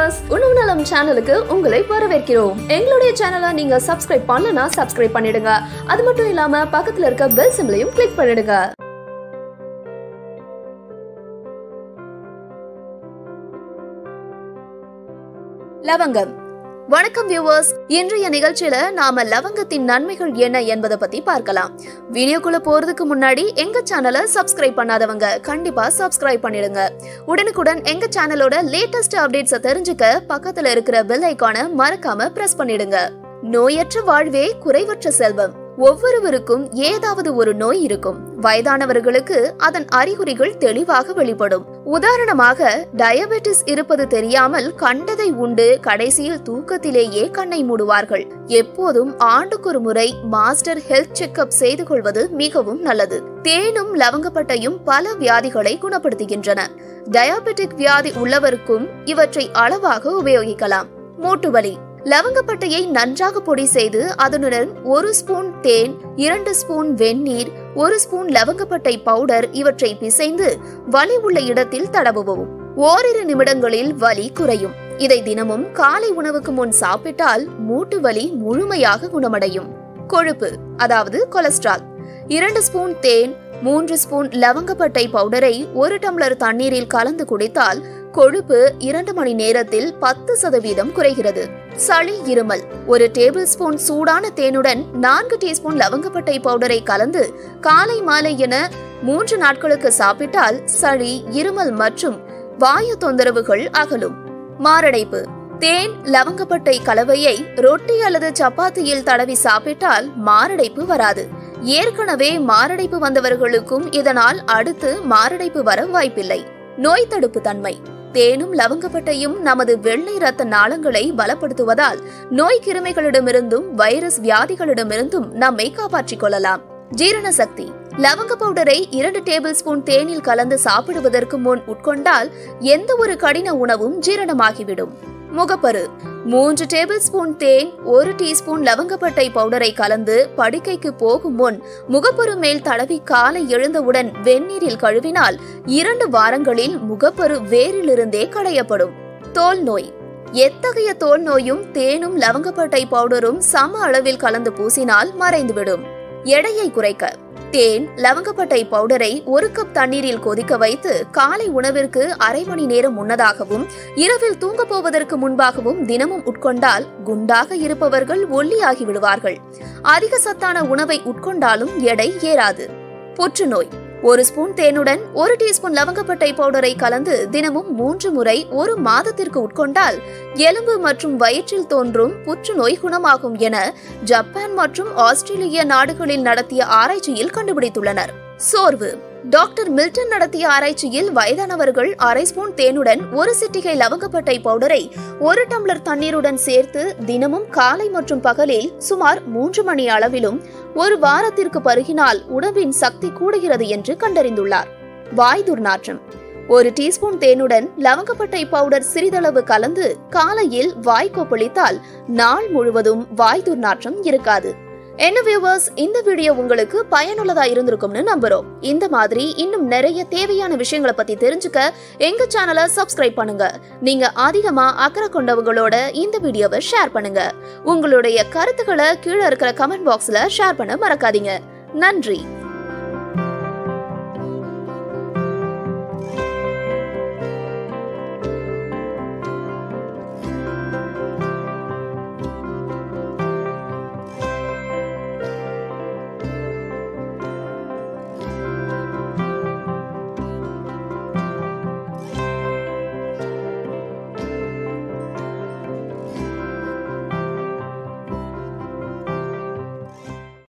viewers உணவு நலம் சேனலுக்கு உங்களை வரவேற்கிறோம் எங்களுடைய சேனலை நீங்க சப்ஸ்கிரைப் பண்ணலனா சப்ஸ்கிரைப் பண்ணிடுங்க அது மட்டும் இல்லாம பக்கத்துல இருக்க பெல் சிம்பிளையும் கிளிக் பண்ணிடுங்க லவங்கம் வணக்கம் வியூவர்ஸ் இன்றைய நிகழ்ச்சியில நாம லவங்கத்தின் நன்மைகள் என்ன என்பதை பத்தி பார்க்கலாம் வீடியோக்குள்ள போறதுக்கு முன்னாடி எங்க சேனலை சப்ஸ்கிரைப் பண்ணாதவங்க கண்டிப்பா சப்ஸ்கிரைப் பண்ணிடுங்க உடனுக்குடன் எங்க சேனலோட லேட்டஸ்ட் அப்டேட்ஸை தெரிஞ்சுக்க பக்கத்துல இருக்கிற பெல் ஐகானை மறக்காம பிரஸ் பண்ணிடுங்க நோயற்ற வாழ்வே குறைவற்ற செல்வம் ஒவ்வொருவருக்கும் ஏதாவது ஒரு நோய் இருக்கும் வயதானவர்களுக்கு அதன் அறிகுறிகள் தெளிவாக வெளிப்படும் உதாரணமாக டயபெட்டிஸ் இருப்பது தெரியாமல் கண்டதை உண்டு கடைசியில் தூக்கத்திலேயே கண்ணை மூடுவார்கள் எப்போதும் ஆண்டுக்கொரு முறை மாஸ்டர் ஹெல்த் செக்அப் செய்து கொள்வது மிகவும் நல்லது தேனும் லவங்கப்பட்டையும் பல வியாதிகளை குணப்படுத்துகின்றன டயாபெட்டிக் வியாதி உள்ளவருக்கும் இவற்றை அளவாக உபயோகிக்கலாம் மூட்டுவலி லவங்கப்பட்டையை நன்றாக பொடி செய்து அதனுடன் ஒரு ஸ்பூன் தேன் இரண்டு ஸ்பூன் வெந்நீர் ஒரு ஸ்பூன் லவங்கப்பட்டை பவுடர் இவற்றை பிசைந்து வலி உள்ள இடத்தில் தடவுவோம் ஓரிரு நிமிடங்களில் வலி குறையும் இதை தினமும் காலை உணவுக்கு முன் சாப்பிட்டால் மூட்டு வலி முழுமையாக குணமடையும் கொழுப்பு அதாவது கொலஸ்ட்ரால் இரண்டு ஸ்பூன் தேன் மூன்று ஸ்பூன் லவங்கப்பட்டை பவுடரை ஒரு டம்ளர் தண்ணீரில் கலந்து குடித்தால் கொழுப்பு இரண்டு மணி நேரத்தில் பத்து சதவீதம் குறைகிறது சளி இருமல் ஒரு டேபிள் ஸ்பூன் சூடான தேனுடன் நான்கு டீஸ்பூன் லவங்கப்பட்டை பவுடரை கலந்து காலை மாலை என மூன்று நாட்களுக்கு சாப்பிட்டால் சளி இருமல் மற்றும் வாயு தொந்தரவுகள் அகலும் மாரடைப்பு தேன் லவங்கப்பட்டை கலவையை ரொட்டி அல்லது சப்பாத்தியில் தடவி சாப்பிட்டால் மாரடைப்பு வராது ஏற்கனவே மாரடைப்பு வந்தவர்களுக்கும் இதனால் அடுத்து மாரடைப்பு வர வாய்ப்பில்லை நோய் தடுப்பு தன்மை தேனும் லவங்கப்பட்டையும் நமது வெள்ளை ரத்த நாளங்களை பலப்படுத்துவதால் நோய் கிருமிகளிடமிருந்தும் வைரஸ் வியாதிகளிடமிருந்தும் நம்மை காப்பாற்றிக் கொள்ளலாம் ஜீரண சக்தி லவங்க பவுடரை இரண்டு டேபிள் ஸ்பூன் தேனில் கலந்து சாப்பிடுவதற்கு முன் உட்கொண்டால் எந்த ஒரு கடின உணவும் ஜீரணமாகிவிடும் முகப்பரு மூன்று டேபிள் ஸ்பூன் தேன் ஒரு டீஸ்பூன் லவங்கப்பட்டை பவுடரை கலந்து படுக்கைக்கு போகும் முன் முகப்பரு மேல் தடவி காலை எழுந்தவுடன் வெந்நீரில் கழுவினால் இரண்டு வாரங்களில் முகப்பரு வேரிலிருந்தே களையப்படும் தோல் நோய் எத்தகைய தோல் நோயும் தேனும் லவங்கப்பட்டை பவுடரும் சம அளவில் கலந்து பூசினால் மறைந்துவிடும் எடையை குறைக்க தேன் லவங்கப்பட்டை பவுடரை ஒரு கப் தண்ணீரில் கொதிக்க வைத்து காலை உணவிற்கு அரை மணி நேரம் முன்னதாகவும் இரவில் தூங்க போவதற்கு முன்பாகவும் தினமும் உட்கொண்டால் குண்டாக இருப்பவர்கள் ஒல்லியாகி விடுவார்கள் அதிக சத்தான உணவை உட்கொண்டாலும் எடை ஏறாது புற்றுநோய் ஒரு ஸ்பூன் தேனுடன் ஒரு டீஸ்பூன் லவங்கப்பட்டை பவுடரை கலந்து தினமும் மூன்று முறை ஒரு மாதத்திற்கு உட்கொண்டால் எலும்பு மற்றும் வயிற்றில் தோன்றும் புற்றுநோய் குணமாகும் என ஜப்பான் மற்றும் ஆஸ்திரேலிய நாடுகளில் நடத்திய ஆராய்ச்சியில் கண்டுபிடித்துள்ளனர் சோர்வு டாக்டர் மில்டன் நடத்திய ஆராய்ச்சியில் வயதானவர்கள் அரை ஸ்பூன் தேனுடன் ஒரு சிட்டிகை லவங்கப்பட்டை பவுடரை ஒரு டம்ளர் தண்ணீருடன் சேர்த்து தினமும் காலை மற்றும் பகலில் சுமார் மூன்று மணி அளவிலும் ஒரு வாரத்திற்கு பருகினால் உடம்பின் சக்தி கூடுகிறது என்று கண்டறிந்துள்ளார் வாய் துர்நாற்றம் ஒரு டீஸ்பூன் தேனுடன் லவங்கப்பட்டை பவுடர் சிறிதளவு கலந்து காலையில் வாய் கொப்பளித்தால் நாள் முழுவதும் வாய் துர்நாற்றம் இருக்காது என்ன வியூவர்ஸ் இந்த வீடியோ உங்களுக்கு பயனுள்ளதா இருந்திருக்கும்னு நம்புறோம் இந்த மாதிரி இன்னும் நிறைய தேவையான விஷயங்களை பத்தி தெரிஞ்சுக்க எங்க சேனலை சப்ஸ்கிரைப் பண்ணுங்க நீங்க அதிகமா அக்கறை கொண்டவங்களோட இந்த வீடியோவை ஷேர் பண்ணுங்க உங்களுடைய கருத்துக்களை கீழே இருக்கிற கமெண்ட் பாக்ஸ்ல ஷேர் பண்ண மறக்காதீங்க நன்றி